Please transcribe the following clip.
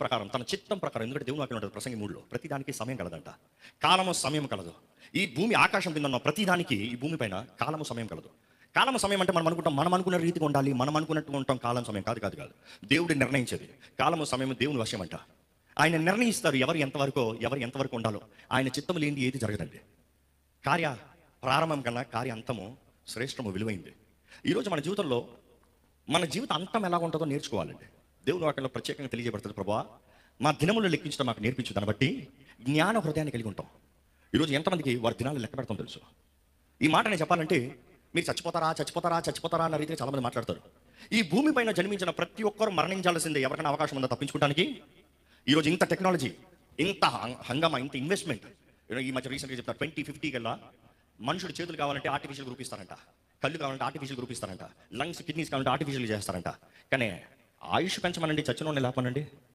ప్రకారం తన చిత్తం ప్రకారం ఎందుకంటే దేవుని వాక్యం ఉంటుంది ప్రసంగి మూడులో ప్రతిదానికి సమయం కలదంట కాలము సమయం కలదు ఈ భూమి ఆకాశం కింద ఉన్న ప్రతిదానికి ఈ భూమి పైన కాలము సమయం కలదు కాలము సమయం అంటే మనం అనుకుంటాం మనం అనుకున్న రీతిగా ఉండాలి మనం అనుకున్నట్టు ఉంటాం కాలం సమయం కాదు కాదు కాదు దేవుడు నిర్ణయించేది కాలము సమయం దేవుని వశం అంట ఆయన నిర్ణయిస్తారు ఎవరు ఎంతవరకు ఎవరు ఎంతవరకు ఉండాలో ఆయన చిత్తం లేనిది ఏది జరగదండి కార్య ప్రారంభం కన్నా కార్య అంతము శ్రేష్టము విలువైంది ఈరోజు మన జీవితంలో మన జీవిత అంతం ఎలా ఉంటుందో నేర్చుకోవాలండి దేవుని వాక్యంలో ప్రత్యేకంగా తెలియజేయబడుతుంది ప్రభా మా దినములు లెక్కించడం మాకు నేర్పించు దాన్ని బట్టి జ్ఞాన హృదయాన్ని కలిగి ఉంటాం ఈరోజు ఎంతమందికి వారి దినాలు లెక్క పెడతాం తెలుసు ఈ మాట నేను చెప్పాలంటే మీరు చచ్చిపోతారా చచ్చిపోతారా చచ్చిపోతారా అన్న రీతిగా చాలామంది మాట్లాడతారు ఈ భూమి పైన జన్మించిన ప్రతి ఒక్కరు మరణించాల్సిందే ఎవరికైనా అవకాశం ఉందా తప్పించుకోవడానికి ఈరోజు ఇంత టెక్నాలజీ ఇంత హం- హంగామా ఇంత ఇన్వెస్ట్మెంట్ ఈ మధ్య రీసెంట్గా చెప్తారు ట్వంటీ ఫిఫ్టీ కల్లా మనుషుడు చేతులు కావాలంటే ఆర్టిఫిషియల్ గ్రూప్ ఇస్తారంట కళ్ళు కావాలంటే ఆర్టిఫిషియల్ గ్రూప్ ఇస్తారంట లంగ్స్ కిడ్నీస్ కావాలంటే ఆర్టిఫిషియల్ చేస్తారంట కానీ ఆయుష్ పెంచమనండి చచ్చిన లేపనండి